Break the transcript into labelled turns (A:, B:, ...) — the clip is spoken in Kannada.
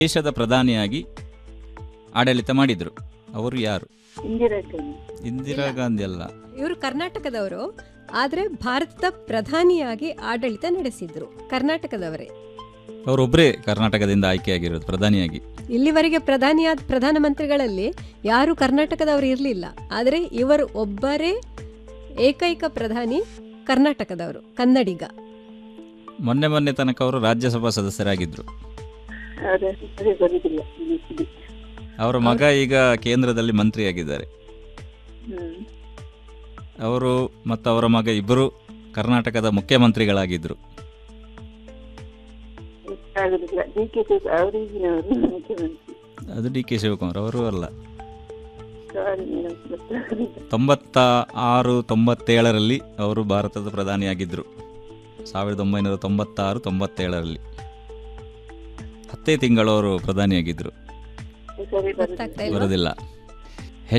A: ದೇಶದ ಪ್ರಧಾನಿಯಾಗಿ ಆಡಳಿತ ಮಾಡಿದರು ಅವರು ಯಾರು
B: ಇಂದಿರಾ ಗಾಂಧಿ
A: ಇಂದಿರಾ ಗಾಂಧಿ ಅಲ್ಲ
C: ಇವರು ಕರ್ನಾಟಕದವರು ಆದ್ರೆ ಭಾರತದ ಪ್ರಧಾನಿಯಾಗಿ ಆಡಳಿತ ನಡೆಸಿದ್ರು ಕರ್ನಾಟಕದವರೇ
A: ಅವರೊಬ್ಬರೇ ಕರ್ನಾಟಕದಿಂದ ಆಯ್ಕೆಯಾಗಿರೋದು ಪ್ರಧಾನಿಯಾಗಿ
C: ಇಲ್ಲಿವರೆಗೆ ಪ್ರಧಾನಿಯಾದ ಪ್ರಧಾನಮಂತ್ರಿಗಳಲ್ಲಿ ಯಾರು ಕರ್ನಾಟಕದವರು ಇರಲಿಲ್ಲ ಆದರೆ ಇವರು ಒಬ್ಬರೇ ಏಕೈಕ ಪ್ರಧಾನಿ ಕರ್ನಾಟಕದವರು ಕನ್ನಡಿಗ
A: ಮೊನ್ನೆ ಮೊನ್ನೆ ತನಕ ಅವರು ರಾಜ್ಯಸಭಾ ಸದಸ್ಯರಾಗಿದ್ದರು
B: ಅವರ ಹೆಸರೇ ಬರುದಿಲ್ಲ ಇಂಗ್ಲಿಷಲ್ಲಿ.
A: ಅವರ ಮಗ ಈಗ ಕೇಂದ್ರದಲ್ಲಿ ಮಂತ್ರಿಯಾಗಿದ್ದಾರೆ
B: ಹ್ಮ್
A: ಅವರು ಮತ್ತು ಅವರ ಮಗ ಇಬ್ಬರು ಕರ್ನಾಟಕದ ಮುಖ್ಯಮಂತ್ರಿಗಳಾಗಿದ್ದರು
B: ಗೊತ್ತಾಗುದಿಲ್ಲ ಡಿ ಕೆ ಅವರಿಗಿನವರು ಮುಖ್ಯಮಂತ್ರಿ
A: ಅದು ಡಿ ಕೆ ಶಿವಕುಮಾರ್ ಅವರು ಅಲ್ಲ
B: ಸಾರಿ ನಮ್ಗೆ ಗೊತ್ತಾಗುದಿಲ್ಲ
A: ತೊಂಬತ್ತ ಆರು ತೊಂಬತ್ತೇಳರಲ್ಲಿ ಅವರು ಭಾರತದ ಪ್ರಧಾನಿಯಾಗಿದ್ದರು ಸಾವಿರದ ಒಂಬೈನೂರ ತೊಂಬತ್ತಾರು ತೊಂಬತ್ತೇಳರಲ್ಲಿ ಹತ್ತೇ ತಿಂಗಳು ಅವರು ಪ್ರಧಾನಿಯಾಗಿದ್ದರು
B: ಹೆಸರೇ ಬರುದಿಲ್ಲ
C: ಗೊತ್ತಾಗ್ತಾ ಇಲ್ಲ
A: ಬರೋದಿಲ್ಲ